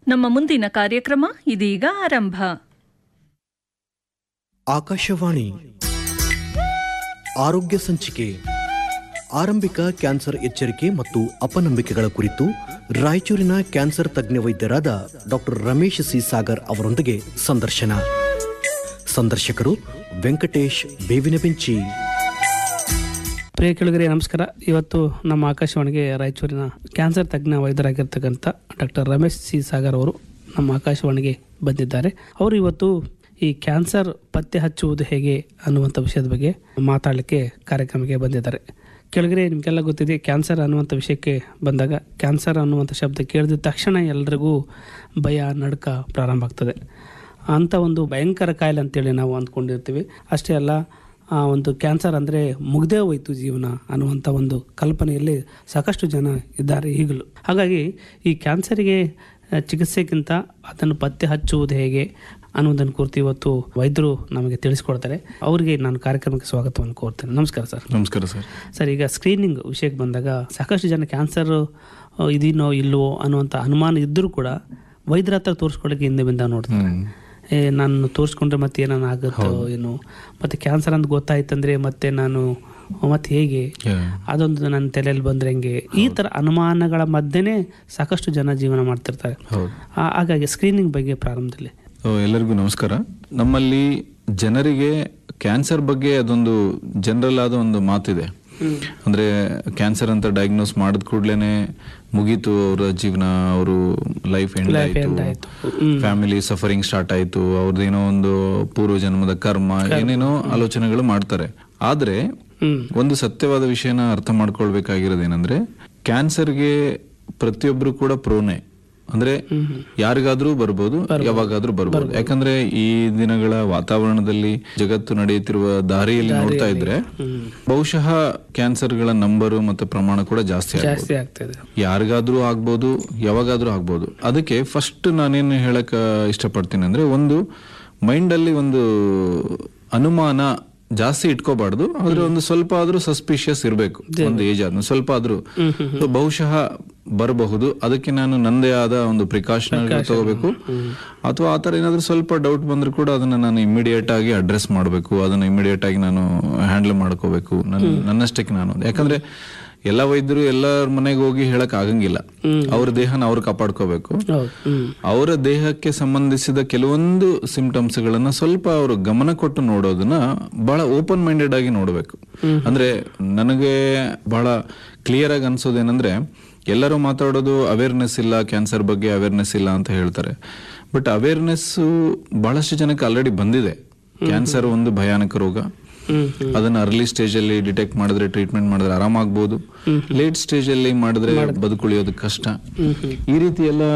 ನಮ್ಮ ಮುಂದಿನ ಕಾರ್ಯಕ್ರಮ ಇದೀಗ ಆರಂಭ ಆಕಾಶವಾಣಿ ಆರೋಗ್ಯ ಸಂಚಿಕೆ ಆರಂಭಿಕ ಕ್ಯಾನ್ಸರ್ ಎಚ್ಚರಿಕೆ ಮತ್ತು ಅಪನಂಬಿಕೆಗಳ ಕುರಿತು ರಾಯಚೂರಿನ ಕ್ಯಾನ್ಸರ್ ತಜ್ಞ ವೈದ್ಯರಾದ ಡಾಕ್ಟರ್ ರಮೇಶ್ ಸಿ ಸಾಗರ್ ಅವರೊಂದಿಗೆ ಸಂದರ್ಶನ ಸಂದರ್ಶಕರು ವೆಂಕಟೇಶ್ ಬೇವಿನ ಬೆಂಚಿ ಪ್ರಿಯ ಕೆಳಗರೆ ನಮಸ್ಕಾರ ಇವತ್ತು ನಮ್ಮ ಆಕಾಶವಾಣಿಗೆ ರಾಯಚೂರಿನ ಕ್ಯಾನ್ಸರ್ ತಜ್ಞ ವೈದ್ಯರಾಗಿರ್ತಕ್ಕಂಥ ಡಾಕ್ಟರ್ ರಮೇಶ್ ಸಿ ಸಾಗರ್ ಅವರು ನಮ್ಮ ಆಕಾಶವಾಣಿಗೆ ಬಂದಿದ್ದಾರೆ ಅವರು ಇವತ್ತು ಈ ಕ್ಯಾನ್ಸರ್ ಪತ್ತೆ ಹಚ್ಚುವುದು ಹೇಗೆ ಅನ್ನುವಂಥ ವಿಷಯದ ಬಗ್ಗೆ ಮಾತಾಡಲಿಕ್ಕೆ ಕಾರ್ಯಕ್ರಮಕ್ಕೆ ಬಂದಿದ್ದಾರೆ ಕೆಳಗರೆ ನಿಮಗೆಲ್ಲ ಗೊತ್ತಿದೆ ಕ್ಯಾನ್ಸರ್ ಅನ್ನುವಂಥ ವಿಷಯಕ್ಕೆ ಬಂದಾಗ ಕ್ಯಾನ್ಸರ್ ಅನ್ನುವಂಥ ಶಬ್ದ ಕೇಳಿದ ತಕ್ಷಣ ಎಲ್ರಿಗೂ ಭಯ ನಡುಕ ಪ್ರಾರಂಭ ಆಗ್ತದೆ ಅಂಥ ಒಂದು ಭಯಂಕರ ಕಾಯಿಲೆ ಅಂತೇಳಿ ನಾವು ಅಂದ್ಕೊಂಡಿರ್ತೀವಿ ಅಷ್ಟೇ ಅಲ್ಲ ಆ ಒಂದು ಕ್ಯಾನ್ಸರ್ ಅಂದರೆ ಮುಗ್ದೇ ಹೋಯ್ತು ಜೀವನ ಅನ್ನುವಂಥ ಒಂದು ಕಲ್ಪನೆಯಲ್ಲಿ ಸಾಕಷ್ಟು ಜನ ಇದ್ದಾರೆ ಈಗಲೂ ಹಾಗಾಗಿ ಈ ಕ್ಯಾನ್ಸರಿಗೆ ಆ, ಚಿಕಿತ್ಸೆಗಿಂತ ಅದನ್ನು ಪತ್ತೆ ಹಚ್ಚುವುದು ಹೇಗೆ ಅನ್ನೋದನ್ನು ಕುರಿತು ಇವತ್ತು ವೈದ್ಯರು ನಮಗೆ ತಿಳಿಸ್ಕೊಡ್ತಾರೆ ಅವರಿಗೆ ನಾನು ಕಾರ್ಯಕ್ರಮಕ್ಕೆ ಸ್ವಾಗತವನ್ನು ಕೋರ್ತೇನೆ ನಮಸ್ಕಾರ ಸರ್ ನಮಸ್ಕಾರ ಸರ್ ಸರ್ ಈಗ ಸ್ಕ್ರೀನಿಂಗ್ ವಿಷಯಕ್ಕೆ ಬಂದಾಗ ಸಾಕಷ್ಟು ಜನ ಕ್ಯಾನ್ಸರ್ ಇದೀನೋ ಇಲ್ವೋ ಅನ್ನುವಂಥ ಅನುಮಾನ ಇದ್ದರೂ ಕೂಡ ವೈದ್ಯರ ಹತ್ರ ತೋರಿಸ್ಕೊಳ್ಳೋಕೆ ಹಿಂದೆ ಬಿಂದ ನೋಡ್ತಾರೆ ಏ ನಾನು ತೋರಿಸ್ಕೊಂಡ್ರೆ ಮತ್ತೆ ಏನಾನ ಆಗುತ್ತೋ ಏನು ಮತ್ತೆ ಕ್ಯಾನ್ಸರ್ ಅಂತ ಗೊತ್ತಾಯ್ತಂದ್ರೆ ಮತ್ತೆ ನಾನು ಮತ್ತೆ ಹೇಗೆ ಅದೊಂದು ನನ್ನ ತಲೆಯಲ್ಲಿ ಬಂದ್ರೆ ಹೆಂಗೆ ಈ ತರ ಅನುಮಾನಗಳ ಮಧ್ಯೆನೇ ಸಾಕಷ್ಟು ಜನ ಜೀವನ ಮಾಡ್ತಿರ್ತಾರೆ ಹೌದು ಆ- ಹಾಗಾಗಿ ಸ್ಕ್ರೀನಿಂಗ್ ಬಗ್ಗೆ ಪ್ರಾರಂಭದಲ್ಲಿ ಸೊ, ಎಲ್ಲರಿಗೂ ನಮಸ್ಕಾರ ನಮ್ಮಲ್ಲಿ ಜನರಿಗೆ ಕ್ಯಾನ್ಸರ್ ಬಗ್ಗೆ ಅದೊಂದು ಜನರಲ್ ಆದ ಒಂದು ಮಾತಿದೆ ಅಂದ್ರೆ ಕ್ಯಾನ್ಸರ್ ಅಂತ ಡಯಾಗ್ನೋಸ್ ಮಾಡಿದ ಕೂಡ್ಲೇನೆ ಮುಗೀತು ಅವರ ಜೀವನ ಅವರು ಲೈಫ್ ಎಂಡ್ ಆಯ್ತು ಫ್ಯಾಮಿಲಿ ಸಫರಿಂಗ್ ಸ್ಟಾರ್ಟ್ ಆಯ್ತು ಅವ್ರದ್ದೇನೋ ಒಂದು ಪೂರ್ವ ಜನ್ಮದ ಕರ್ಮ ಏನೇನೋ ಆಲೋಚನೆಗಳು ಮಾಡ್ತಾರೆ ಆದ್ರೆ ಹ್ಮ್ ಒಂದು ಸತ್ಯವಾದ ವಿಷಯನ ಅರ್ಥ ಮಾಡ್ಕೊಳ್ಬೇಕಾಗಿರೋದೇನಂದ್ರೆ ಕ್ಯಾನ್ಸರ್ಗೆ ಪ್ರತಿಯೊಬ್ರು ಕೂಡ ಪ್ರೋನೆ ಅಂದ್ರೆ ಯಾರಿಗಾದ್ರೂ ಬರ್ಬೋದು ಯಾವಾಗಾದ್ರೂ ಬರ್ಬೋದು ಯಾಕಂದ್ರೆ ಈ ದಿನಗಳ ವಾತಾವರಣದಲ್ಲಿ ಜಗತ್ತು ನಡೆಯುತ್ತಿರುವ ದಾರಿಯಲ್ಲಿ ನೋಡ್ತಾ ಇದ್ರೆ ಬಹುಶಃ ಕ್ಯಾನ್ಸರ್ಗಳ ನಂಬರು ಮತ್ತೆ ಪ್ರಮಾಣ ಕೂಡ ಜಾಸ್ತಿ ಆಗ್ಬೋದು ಜಾಸ್ತಿ ಆಗ್ತದೆ ಯಾರಿಗಾದ್ರೂ ಆಗ್ಬೋದು ಯಾವಾಗಾದ್ರೂ ಆಗ್ಬೋದು ಅದಕ್ಕೆ ಫಸ್ಟ್ ನಾನೇನು ಹೇಳಕ್ ಇಷ್ಟಪಡ್ತೀನಿ ಅಂದ್ರೆ ಒಂದು ಮೈಂಡ್ ಅಲ್ಲಿ ಒಂದು ಅನುಮಾನ ಜಾಸ್ತಿ ಇಟ್ಕೋಬಾರ್ದು ಆದ್ರೆ ಒಂದು ಸ್ವಲ್ಪ ಆದ್ರೂ ಸಸ್ಪಿಷಿಯಸ್ ಇರಬೇಕು ಒಂದು ಏಜ್ ಆದ್ಮೇಲೆ ಸ್ವಲ್ಪ ಆದ್ರೂ So, ಬಹುಶಃ ಬರಬಹುದು ಅದಕ್ಕೆ ನಾನು ನಂದೇ ಆದ ಒಂದು ಪ್ರಿಕಾಷನ್ ತಗೋಬೇಕು ಅಥವಾ ಆತರ ಏನಾದ್ರೂ ಸ್ವಲ್ಪ ಡೌಟ್ ಬಂದ್ರು ಕೂಡ ಅದನ್ನ ನಾನು ಇಮಿಡಿಯೇಟ್ ಆಗಿ ಅಡ್ರೆಸ್ ಮಾಡಬೇಕು ಅದನ್ನ ಇಮಿಡಿಯೇಟ್ ಆಗಿ ನಾನು ಹ್ಯಾಂಡಲ್ ಮಾಡ್ಕೋಬೇಕು ನನ್ನ ನನ್ನಷ್ಟಕ್ಕೆ ನಾನು ಯಾಕಂದ್ರೆ ಎಲ್ಲ ವೈದ್ಯರು ಎಲ್ಲರ ಮನೆಗೆ ಹೋಗಿ ಹೇಳಕ್ ಆಗಂಗಿಲ್ಲ ಅವ್ರ ದೇಹನ ಅವ್ರು ಕಾಪಾಡ್ಕೋಬೇಕು ಹೌದು ಹ್ಮ್ ಅವರ ದೇಹಕ್ಕೆ ಸಂಬಂಧಿಸಿದ ಕೆಲವೊಂದು ಸಿಂಪ್ಟಮ್ಸ್ ಗಳನ್ನ ಸ್ವಲ್ಪ ಅವರು ಗಮನ ಕೊಟ್ಟು ನೋಡೋದನ್ನ ಬಹಳ ಓಪನ್ ಮೈಂಡೆಡ್ ಆಗಿ ನೋಡಬೇಕು ಅಂದ್ರೆ ನನಗೆ ಬಹಳ ಕ್ಲಿಯರ್ ಆಗಿ ಅನ್ಸೋದೇನಂದ್ರೆ ಎಲ್ಲರೂ ಮಾತಾಡೋದು ಅವೇರ್ನೆಸ್ ಇಲ್ಲ ಕ್ಯಾನ್ಸರ್ ಬಗ್ಗೆ ಅವೇರ್ನೆಸ್ ಇಲ್ಲ ಅಂತ ಹೇಳ್ತಾರೆ ಬಟ್ ಅವೇರ್ನೆಸ್ ಬಹಳಷ್ಟು ಜನಕ್ಕೆ ಆಲ್ರೆಡಿ ಬಂದಿದೆ ಕ್ಯಾನ್ಸರ್ ಒಂದು ಭಯಾನಕ ರೋಗ ಹ್ಮ್ ಅದನ್ನ ಅರ್ಲಿ ಸ್ಟೇಜ್ ಅಲ್ಲಿ ಡಿಟೆಕ್ಟ್ ಮಾಡಿದ್ರೆ ಟ್ರೀಟ್ಮೆಂಟ್ ಮಾಡಿದ್ರೆ ಆರಾಮಾಗ್ಬೋದು ಲೇಟ್ ಸ್ಟೇಜ್ ಅಲ್ಲಿ ಮಾಡಿದ್ರೆ ಬದುಕುಳಿಯೋದು ಕಷ್ಟ ಈ ರೀತಿ ಎಲ್ಲ